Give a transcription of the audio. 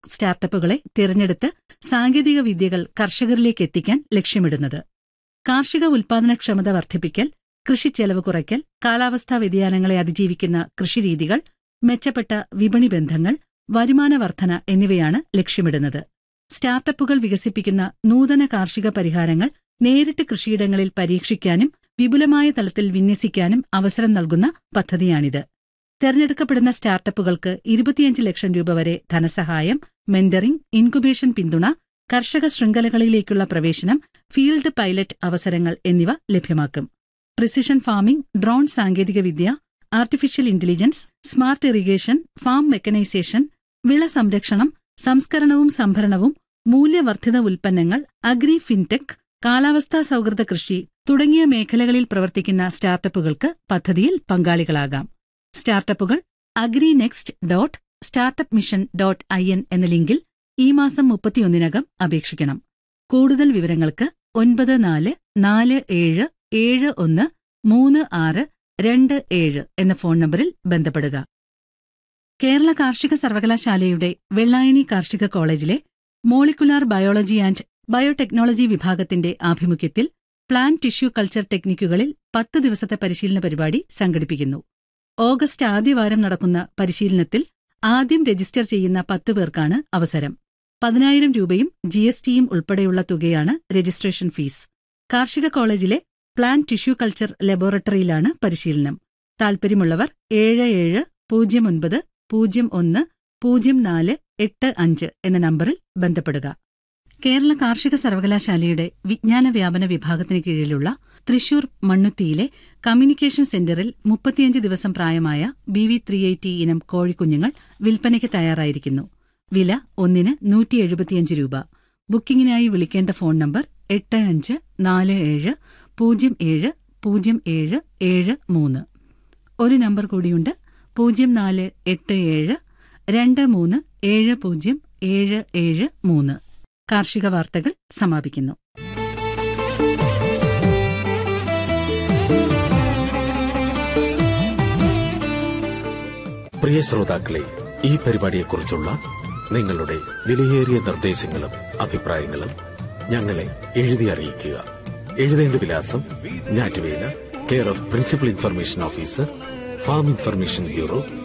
സ്റ്റാർട്ടപ്പുകളെ തിരഞ്ഞെടുത്ത് സാങ്കേതിക വിദ്യകൾ കർഷകരിലേക്ക് എത്തിക്കാൻ ലക്ഷ്യമിടുന്നത് കാർഷിക ഉൽപാദനക്ഷമത വർദ്ധിപ്പിക്കൽ കൃഷിച്ചെലവ് കുറയ്ക്കൽ കാലാവസ്ഥാ വ്യതിയാനങ്ങളെ അതിജീവിക്കുന്ന കൃഷിരീതികൾ മെച്ചപ്പെട്ട വിപണി ബന്ധങ്ങൾ വരുമാന വർധന എന്നിവയാണ് ലക്ഷ്യമിടുന്നത് സ്റ്റാർട്ടപ്പുകൾ വികസിപ്പിക്കുന്ന നൂതന കാർഷിക പരിഹാരങ്ങൾ നേരിട്ട് കൃഷിയിടങ്ങളിൽ പരീക്ഷിക്കാനും വിപുലമായ തലത്തിൽ വിന്യസിക്കാനും അവസരം നൽകുന്ന പദ്ധതിയാണിത് തെരഞ്ഞെടുക്കപ്പെടുന്ന സ്റ്റാർട്ടപ്പുകൾക്ക് ഇരുപത്തിയഞ്ച് ലക്ഷം രൂപ വരെ ധനസഹായം മെന്ററിംഗ് ഇൻകുബേഷൻ പിന്തുണ കർഷക ശൃംഖലകളിലേക്കുള്ള പ്രവേശനം ഫീൽഡ് പൈലറ്റ് അവസരങ്ങൾ എന്നിവ ലഭ്യമാക്കും പ്രിസിഷൻ ഫാമിംഗ് ഡ്രോൺ സാങ്കേതികവിദ്യ artificial intelligence smart irrigation farm mechanisation വിള സംരക്ഷണം സംസ്കരണവും സംഭരണവും മൂല്യവർദ്ധിത ഉൽപ്പന്നങ്ങൾ അഗ്രി ഫിൻടെക് കാലാവസ്ഥാ സൗഹൃദ കൃഷി തുടങ്ങിയ മേഖലകളിൽ പ്രവർത്തിക്കുന്ന സ്റ്റാർട്ടപ്പുകൾക്ക് പദ്ധതിയിൽ പങ്കാളികളാകാം സ്റ്റാർട്ടപ്പുകൾ agri next dot startup mission dot I N എന്ന ലിങ്കിൽ ഈ മാസം മുപ്പത്തിയൊന്നിനകം അപേക്ഷിക്കണം കൂടുതൽ വിവരങ്ങൾക്ക് ഒൻപത് നാല് നാല് ഏഴ് ഏഴ് ഒന്ന് മൂന്ന് ആറ് രണ്ട് ഏഴ് എന്ന ഫോൺ നമ്പറിൽ ബന്ധപ്പെടുക കേരള കാർഷിക സർവകലാശാലയുടെ വെള്ളായണി കാർഷിക കോളേജിലെ മോളിക്കുലാർ ബയോളജി ആൻഡ് ബയോടെക്നോളജി വിഭാഗത്തിന്റെ ആഭിമുഖ്യത്തിൽ പ്ലാന്റ് ടിഷ്യൂ കൾച്ചർ ടെക്നിക്കുകളിൽ പത്ത് ദിവസത്തെ പരിശീലന പരിപാടി സംഘടിപ്പിക്കുന്നു ഓഗസ്റ്റ് ആദ്യവാരം നടക്കുന്ന പരിശീലനത്തിൽ ആദ്യം രജിസ്റ്റർ ചെയ്യുന്ന പത്ത് പേർക്കാണ് അവസരം പതിനായിരം രൂപയും ജി എസ് ടിയും ഉൾപ്പെടെയുള്ള തുകയാണ് രജിസ്ട്രേഷൻ ഫീസ് കാർഷിക കോളേജിലെ പ്ലാന്റ് ടിഷ്യൂ കൾച്ചർ ലബോറട്ടറിയിലാണ് പരിശീലനം താൽപ്പര്യമുള്ളവർ ഏഴ് ഏഴ് പൂജ്യം ഒൻപത് പൂജ്യം ഒന്ന് പൂജ്യം നാല് എട്ട് അഞ്ച് എന്ന നമ്പറിൽ ബന്ധപ്പെടുക കേരള കാർഷിക സർവകലാശാലയുടെ വിജ്ഞാന വ്യാപന വിഭാഗത്തിന് കീഴിലുള്ള തൃശൂർ മണ്ണുത്തിയിലെ കമ്മ്യൂണിക്കേഷൻ സെന്ററിൽ മുപ്പത്തിയഞ്ച് ദിവസം പ്രായമായ ബി വി ത്രീ എയ്റ്റി ഇനം കോഴിക്കുഞ്ഞുങ്ങൾ വിൽപ്പനയ്ക്ക് തയ്യാറായിരിക്കുന്നു വില ഒന്നിന് നൂറ്റി എഴുപത്തിയഞ്ച് രൂപ ബുക്കിംഗിനായി വിളിക്കേണ്ട ഫോൺ നമ്പർ എട്ട് അഞ്ച് നാല് ഏഴ് പൂജ്യം ഏഴ് പൂജ്യം ഏഴ് ഏഴ് മൂന്ന് ഒരു നമ്പർ കൂടിയുണ്ട് പൂജ്യം നാല് എട്ട് ഏഴ് രണ്ട് മൂന്ന് ഏഴ് പൂജ്യം ഏഴ് ഏഴ് മൂന്ന് കാർഷിക വാർത്തകൾ സമാപിക്കുന്നു പ്രിയ ശ്രോതാക്കളെ ഈ പരിപാടിയെക്കുറിച്ചുള്ള നിങ്ങളുടെ വിലയേറിയ നിർദ്ദേശങ്ങളും അഭിപ്രായങ്ങളും ഞങ്ങളെ എഴുതി അറിയിക്കുക എഴുതേണ്ട വിലാസം Njattuvela care of principal information officer farm information bureau